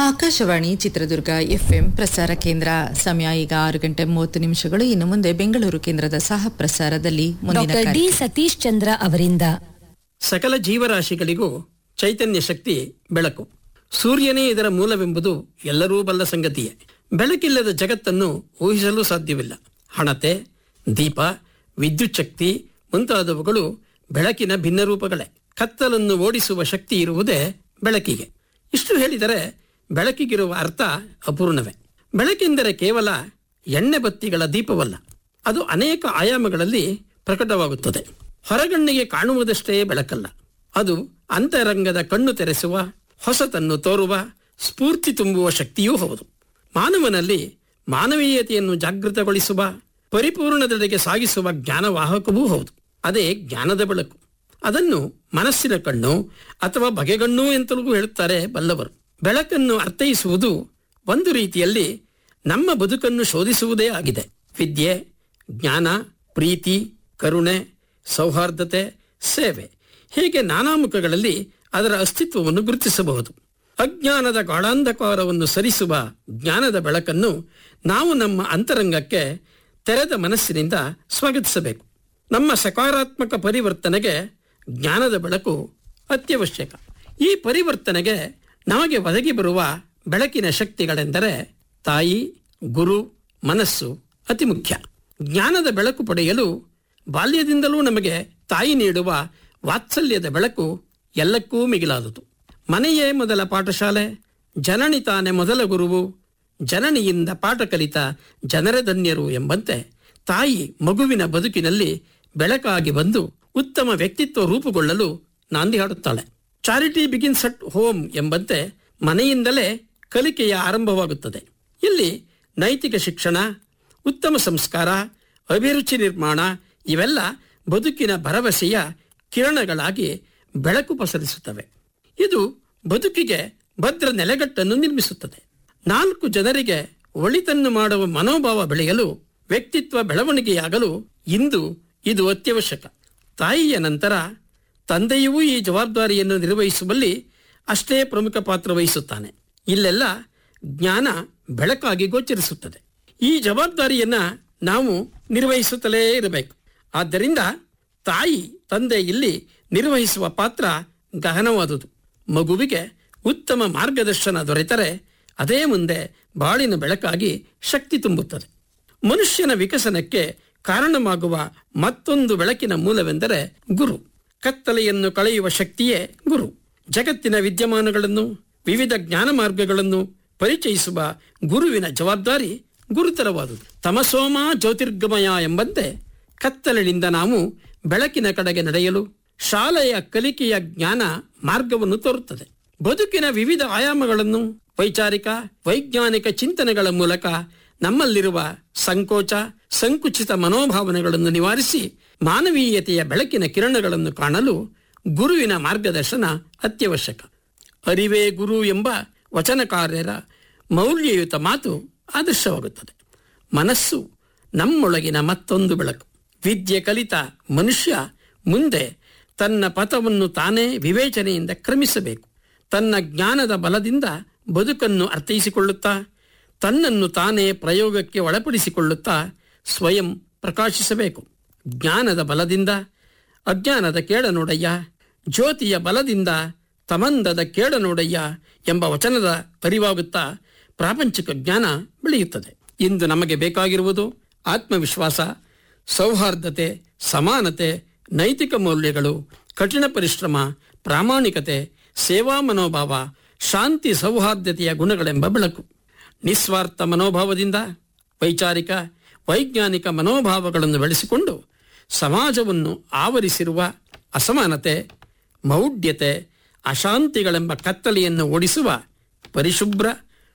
Akashvani Chitradurga FM ಪ್ರಸಾರ ಕೇಂದ್ರ ಸಮಯ ಈಗ ಆರು ಗಂಟೆ ಮೂವತ್ತು ನಿಮಿಷಗಳು ಇನ್ನು ಮುಂದೆ ಬೆಂಗಳೂರು ಕೇಂದ್ರದ ಸಹ ಪ್ರಸಾರದಲ್ಲಿ ಮುಂದಿನ ಡಾಕ್ಟರ್ ಡಿ ಕಾರ್ಯ- ಸತೀಶ್ ಚಂದ್ರ ಅವರಿಂದ ಸಕಲ ಜೀವರಾಶಿಗಳಿಗೂ ಚೈತನ್ಯ ಶಕ್ತಿ ಬೆಳಕು ಸೂರ್ಯನೇ ಇದರ ಮೂಲವೆಂಬುದು ಎಲ್ಲರೂ ಬಲ್ಲ ಸಂಗತಿಯೇ ಬೆಳಕಿಲ್ಲದ ಜಗತ್ತನ್ನು ಊಹಿಸಲು ಸಾಧ್ಯವಿಲ್ಲ ಹಣತೆ ದೀಪ ವಿದ್ಯುತ್ ಶಕ್ತಿ ಮುಂತಾದವುಗಳು ಬೆಳಕಿನ ಭಿನ್ನ ರೂಪಗಳೇ ಕತ್ತಲನ್ನು ಓಡಿಸುವ ಶಕ್ತಿ ಇರುವುದೇ ಬೆಳಕಿಗೆ ಇಷ್ಟು ಹೇಳಿದರೆ ಬೆಳಕಿಗಿರುವ ಅರ್ಥ ಅಪೂರ್ಣವೇ ಬೆಳಕೆಂದರೆ ಕೇವಲ ಎಣ್ಣೆ ಬತ್ತಿಗಳ ದೀಪವಲ್ಲ ಅದು ಅನೇಕ ಆಯಾಮಗಳಲ್ಲಿ ಪ್ರಕಟವಾಗುತ್ತದೆ ಹೊರಗಣ್ಣಿಗೆ ಕಾಣುವುದಷ್ಟೇ ಬೆಳಕಲ್ಲ ಅದು ಅಂತರಂಗದ ಕಣ್ಣು ತೆರೆಸುವ ಹೊಸತನ್ನು ತೋರುವ ಸ್ಫೂರ್ತಿ ತುಂಬುವ ಶಕ್ತಿಯೂ ಹೌದು ಮಾನವನಲ್ಲಿ ಮಾನವೀಯತೆಯನ್ನು ಜಾಗೃತಗೊಳಿಸುವ ಪರಿಪೂರ್ಣದೆಡೆಗೆ ಸಾಗಿಸುವ ಜ್ಞಾನವಾಹಕವೂ ಹೌದು ಅದೇ ಜ್ಞಾನದ ಬೆಳಕು ಅದನ್ನು ಮನಸ್ಸಿನ ಕಣ್ಣು ಅಥವಾ ಬಗೆಗಣ್ಣು ಎಂತಲೂ ಹೇಳುತ್ತಾರೆ ಬಲ್ಲವರು ಬೆಳಕನ್ನು ಅರ್ಥೈಸುವುದು ಒಂದು ರೀತಿಯಲ್ಲಿ ನಮ್ಮ ಬದುಕನ್ನು ಶೋಧಿಸುವುದೇ ಆಗಿದೆ ವಿದ್ಯೆ ಜ್ಞಾನ ಪ್ರೀತಿ ಕರುಣೆ ಸೌಹಾರ್ದತೆ ಸೇವೆ ಹೀಗೆ ನಾನಾ ಮುಖಗಳಲ್ಲಿ ಅದರ ಅಸ್ತಿತ್ವವನ್ನು ಗುರುತಿಸಬಹುದು ಅಜ್ಞಾನದ ಗಾಢಾಂಧಕಾರವನ್ನು ಸರಿಸುವ ಜ್ಞಾನದ ಬೆಳಕನ್ನು ನಾವು ನಮ್ಮ ಅಂತರಂಗಕ್ಕೆ ತೆರೆದ ಮನಸ್ಸಿನಿಂದ ಸ್ವಾಗತಿಸಬೇಕು ನಮ್ಮ ಸಕಾರಾತ್ಮಕ ಪರಿವರ್ತನೆಗೆ ಜ್ಞಾನದ ಬೆಳಕು ಅತ್ಯವಶ್ಯಕ ಈ ಪರಿವರ್ತನೆಗೆ ನಮಗೆ ಒದಗಿ ಬರುವ ಬೆಳಕಿನ ಶಕ್ತಿಗಳೆಂದರೆ ತಾಯಿ ಗುರು ಮನಸ್ಸು ಅತಿ ಮುಖ್ಯ ಜ್ಞಾನದ ಬೆಳಕು ಪಡೆಯಲು ಬಾಲ್ಯದಿಂದಲೂ ನಮಗೆ ತಾಯಿ ನೀಡುವ ವಾತ್ಸಲ್ಯದ ಬೆಳಕು ಎಲ್ಲಕ್ಕೂ ಮಿಗಿಲಾದುದು ಮನೆಯೇ ಮೊದಲ ಪಾಠಶಾಲೆ ಜನನಿ ತಾನೆ ಮೊದಲ ಗುರುವು ಜನನಿಯಿಂದ ಪಾಠ ಕಲಿತ ಜನರ ಧನ್ಯರು ಎಂಬಂತೆ ತಾಯಿ ಮಗುವಿನ ಬದುಕಿನಲ್ಲಿ ಬೆಳಕಾಗಿ ಬಂದು ಉತ್ತಮ ವ್ಯಕ್ತಿತ್ವ ರೂಪುಗೊಳ್ಳಲು ನಾಂದಿ ಹಾಡುತ್ತಾಳೆ ಚಾರಿಟಿ ಬಿಗಿನ್ಸ್ ಅಟ್ ಹೋಮ್ ಎಂಬಂತೆ ಮನೆಯಿಂದಲೇ ಕಲಿಕೆಯ ಆರಂಭವಾಗುತ್ತದೆ ಇಲ್ಲಿ ನೈತಿಕ ಶಿಕ್ಷಣ ಉತ್ತಮ ಸಂಸ್ಕಾರ ಅಭಿರುಚಿ ನಿರ್ಮಾಣ ಇವೆಲ್ಲ ಬದುಕಿನ ಭರವಸೆಯ ಕಿರಣಗಳಾಗಿ ಬೆಳಕು ಪಸರಿಸುತ್ತವೆ ಇದು ಬದುಕಿಗೆ ಭದ್ರ ನೆಲೆಗಟ್ಟನ್ನು ನಿರ್ಮಿಸುತ್ತದೆ ನಾಲ್ಕು ಜನರಿಗೆ ಒಳಿತನ್ನು ಮಾಡುವ ಮನೋಭಾವ ಬೆಳೆಯಲು ವ್ಯಕ್ತಿತ್ವ ಬೆಳವಣಿಗೆಯಾಗಲು ಇಂದು ಇದು ಅತ್ಯವಶ್ಯಕ ತಾಯಿಯ ನಂತರ ತಂದೆಯೂ ಈ ಜವಾಬ್ದಾರಿಯನ್ನು ನಿರ್ವಹಿಸುವಲ್ಲಿ ಅಷ್ಟೇ ಪ್ರಮುಖ ಪಾತ್ರ ವಹಿಸುತ್ತಾನೆ ಇಲ್ಲೆಲ್ಲ ಜ್ಞಾನ ಬೆಳಕಾಗಿ ಗೋಚರಿಸುತ್ತದೆ ಈ ಜವಾಬ್ದಾರಿಯನ್ನ ನಾವು ನಿರ್ವಹಿಸುತ್ತಲೇ ಇರಬೇಕು ಆದ್ದರಿಂದ ತಾಯಿ ತಂದೆ ಇಲ್ಲಿ ನಿರ್ವಹಿಸುವ ಪಾತ್ರ ಗಹನವಾದುದು ಮಗುವಿಗೆ ಉತ್ತಮ ಮಾರ್ಗದರ್ಶನ ದೊರೆತರೆ ಅದೇ ಮುಂದೆ ಬಾಳಿನ ಬೆಳಕಾಗಿ ಶಕ್ತಿ ತುಂಬುತ್ತದೆ ಮನುಷ್ಯನ ವಿಕಸನಕ್ಕೆ ಕಾರಣವಾಗುವ ಮತ್ತೊಂದು ಬೆಳಕಿನ ಮೂಲವೆಂದರೆ ಗುರು ಕತ್ತಲೆಯನ್ನು ಕಳೆಯುವ ಶಕ್ತಿಯೇ ಗುರು ಜಗತ್ತಿನ ವಿದ್ಯಮಾನಗಳನ್ನು ವಿವಿಧ ಜ್ಞಾನ ಮಾರ್ಗಗಳನ್ನು ಪರಿಚಯಿಸುವ ಗುರುವಿನ ಜವಾಬ್ದಾರಿ ಗುರುತರವಾದುದು ತಮಸೋಮ ಜ್ಯೋತಿರ್ಗಮಯ ಎಂಬಂತೆ ಕತ್ತಲಿನಿಂದ ನಾವು ಬೆಳಕಿನ ಕಡೆಗೆ ನಡೆಯಲು ಶಾಲೆಯ ಕಲಿಕೆಯ ಜ್ಞಾನ ಮಾರ್ಗವನ್ನು ತೋರುತ್ತದೆ ಬದುಕಿನ ವಿವಿಧ ಆಯಾಮಗಳನ್ನು ವೈಚಾರಿಕ ವೈಜ್ಞಾನಿಕ ಚಿಂತನೆಗಳ ಮೂಲಕ ನಮ್ಮಲ್ಲಿರುವ ಸಂಕೋಚ ಸಂಕುಚಿತ ಮನೋಭಾವನೆಗಳನ್ನು ನಿವಾರಿಸಿ ಮಾನವೀಯತೆಯ ಬೆಳಕಿನ ಕಿರಣಗಳನ್ನು ಕಾಣಲು ಗುರುವಿನ ಮಾರ್ಗದರ್ಶನ ಅತ್ಯವಶ್ಯಕ ಅರಿವೇ ಗುರು ಎಂಬ ವಚನಕಾರ್ಯರ ಮೌಲ್ಯಯುತ ಮಾತು ಆದರ್ಶವಾಗುತ್ತದೆ ಮನಸ್ಸು ನಮ್ಮೊಳಗಿನ ಮತ್ತೊಂದು ಬೆಳಕು ವಿದ್ಯೆ ಕಲಿತ ಮನುಷ್ಯ ಮುಂದೆ ತನ್ನ ಪಥವನ್ನು ತಾನೇ ವಿವೇಚನೆಯಿಂದ ಕ್ರಮಿಸಬೇಕು ತನ್ನ ಜ್ಞಾನದ ಬಲದಿಂದ ಬದುಕನ್ನು ಅರ್ಥೈಸಿಕೊಳ್ಳುತ್ತಾ ತನ್ನನ್ನು ತಾನೇ ಪ್ರಯೋಗಕ್ಕೆ ಒಳಪಡಿಸಿಕೊಳ್ಳುತ್ತಾ ಸ್ವಯಂ ಪ್ರಕಾಶಿಸಬೇಕು ಜ್ಞಾನದ ಬಲದಿಂದ ಅಜ್ಞಾನದ ಕೇಡನೊಡೆಯ ಜ್ಯೋತಿಯ ಬಲದಿಂದ ತಮಂದದ ಕೇಡನೊಡೆಯ ಎಂಬ ವಚನದ ಅರಿವಾಗುತ್ತಾ ಪ್ರಾಪಂಚಿಕ ಜ್ಞಾನ ಬೆಳೆಯುತ್ತದೆ ಇಂದು ನಮಗೆ ಬೇಕಾಗಿರುವುದು ಆತ್ಮವಿಶ್ವಾಸ ಸೌಹಾರ್ದತೆ ಸಮಾನತೆ ನೈತಿಕ ಮೌಲ್ಯಗಳು ಕಠಿಣ ಪರಿಶ್ರಮ ಪ್ರಾಮಾಣಿಕತೆ ಸೇವಾ ಮನೋಭಾವ ಶಾಂತಿ ಸೌಹಾರ್ದತೆಯ ಗುಣಗಳೆಂಬ ಬೆಳಕು ನಿಸ್ವಾರ್ಥ ಮನೋಭಾವದಿಂದ ವೈಚಾರಿಕ ವೈಜ್ಞಾನಿಕ ಮನೋಭಾವಗಳನ್ನು ಬೆಳೆಸಿಕೊಂಡು ಸಮಾಜವನ್ನು ಆವರಿಸಿರುವ ಅಸಮಾನತೆ ಮೌಢ್ಯತೆ ಅಶಾಂತಿಗಳೆಂಬ ಕತ್ತಲೆಯನ್ನು ಓಡಿಸುವ ಪರಿಶುಭ್ರ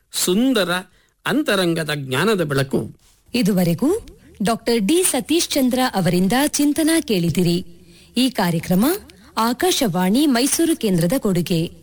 ಸುಂದರ ಅಂತರಂಗದ ಜ್ಞಾನದ ಬೆಳಕು ಇದುವರೆಗೂ ಡಾಕ್ಟರ್ ಡಿ ಸತೀಶ್ ಚಂದ್ರ ಅವರಿಂದ ಚಿಂತನಾ ಕೇಳಿದಿರಿ ಈ ಕಾರ್ಯಕ್ರಮ ಆಕಾಶವಾಣಿ ಮೈಸೂರು ಕೇಂದ್ರದ ಕೊಡುಗೆ